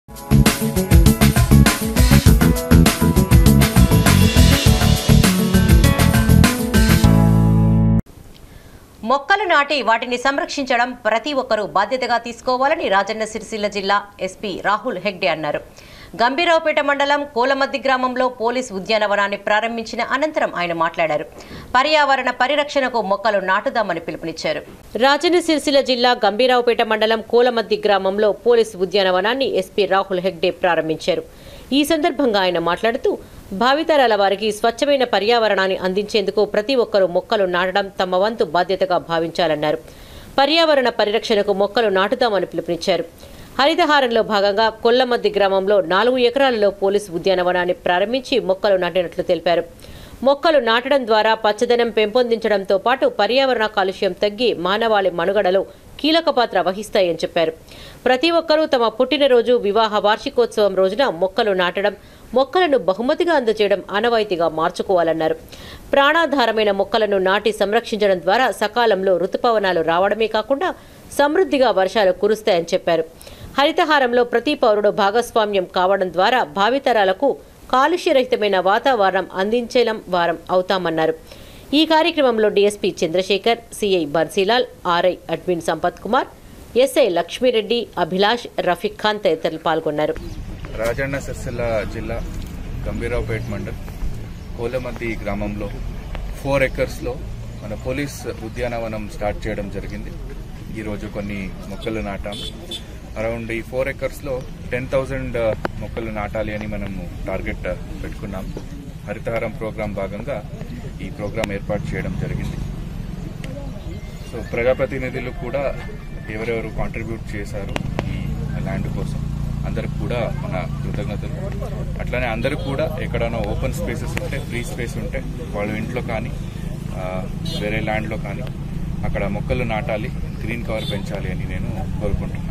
మొక్కలు నాటి వాటిని సంరక్షించడం ప్రతి ఒక్కరూ బాధ్యతగా తీసుకోవాలని రాజన్న సిరిసిల్ల జిల్లా ఎస్పీ రాహుల్ హెగ్డే అన్నారు గంభీరావుపేట మండలం కోలమద్ది గ్రామంలో పోలీస్ ఉద్యానవనాన్ని ప్రారంభించిన అనంతరం ఆయన మాట్లాడారు పర్యావరణ పరిరక్షణకు మొక్కలు నాటుదామని పిలుపునిచ్చారు రాజన్న సిరిసిల్ల జిల్లా గంభీరావుపేట మండలం కోలమద్ది గ్రామంలో పోలీస్ ఉద్యానవనాన్ని ఎస్పీ రాహుల్ హెగ్డే ప్రారంభించారు ఈ సందర్భంగా ఆయన మాట్లాడుతూ భావితరాల వారికి స్వచ్ఛమైన పర్యావరణాన్ని అందించేందుకు ప్రతి ఒక్కరూ మొక్కలు నాటడం తమ వంతు బాధ్యతగా భావించాలన్నారు పర్యావరణ పరిరక్షణకు మొక్కలు నాటుదామని పిలుపునిచ్చారు హరితహారంలో భాగంగా కొల్లమద్ది గ్రామంలో నాలుగు ఎకరాలలో పోలీసు ఉద్యానవనాన్ని ప్రారంభించి మొక్కలు నాటినట్లు తెలిపారు మొక్కలు నాటడం ద్వారా పచ్చదనం పెంపొందించడంతో పాటు పర్యావరణ కాలుష్యం తగ్గి మానవాళి మనుగడలో కీలక పాత్ర వహిస్తాయని చెప్పారు ప్రతి ఒక్కరూ తమ పుట్టినరోజు వివాహ వార్షికోత్సవం రోజున మొక్కలు నాటడం మొక్కలను బహుమతిగా అందజేయడం ఆనవాయితీగా మార్చుకోవాలన్నారు ప్రాణాధారమైన మొక్కలను నాటి సంరక్షించడం ద్వారా సకాలంలో ఋతుపవనాలు రావడమే కాకుండా సమృద్ధిగా వర్షాలు కురుస్తాయని చెప్పారు హరితహారంలో ప్రతి పౌరుడు భాగస్వామ్యం కావడం ద్వారా భావితరాలకు కాలుష్యరహితమైన వాతావరణం అందించేలం వారం అవుతామన్నారు ఈ కార్యక్రమంలో DSP Chandrasekhar CI Bansilal RI admin Sampath Kumar SI Lakshmireddy Abhilash Rafiq Khan తదితరులు పాల్గొన్నారు రాజన్న సిరిసిల్ల జిల్లా గంభీరావుపేట మండల్ కోలమద్ది గ్రామంలో ఫోర్ ఎకర్స్లో మన పోలీస్ ఉద్యానవనం స్టార్ట్ చేయడం జరిగింది ఈరోజు కొన్ని మొక్కలు నాటాము అరౌండ్ ఈ ఫోర్ ఎకర్స్లో టెన్ థౌజండ్ మొక్కలు నాటాలి అని మనము టార్గెట్ పెట్టుకున్నాం హరితహారం ప్రోగ్రాం భాగంగా ఈ ప్రోగ్రాం ఏర్పాటు చేయడం జరిగింది సో ప్రజాప్రతినిధులు కూడా ఎవరెవరు కాంట్రిబ్యూట్ చేశారు ఈ ల్యాండ్ కోసం అందరికి కూడా మన కృతజ్ఞతలు అట్లానే అందరికి కూడా ఎక్కడైనా ఓపెన్ స్పేసెస్ ఉంటే ఫ్రీ స్పేస్ ఉంటే వాళ్ళ ఇంట్లో కానీ ఆ, వేరే ల్యాండ్లో కానీ అక్కడ మొక్కలు నాటాలి గ్రీన్ కవర్ పెంచాలి అని నేను కోరుకుంటున్నాను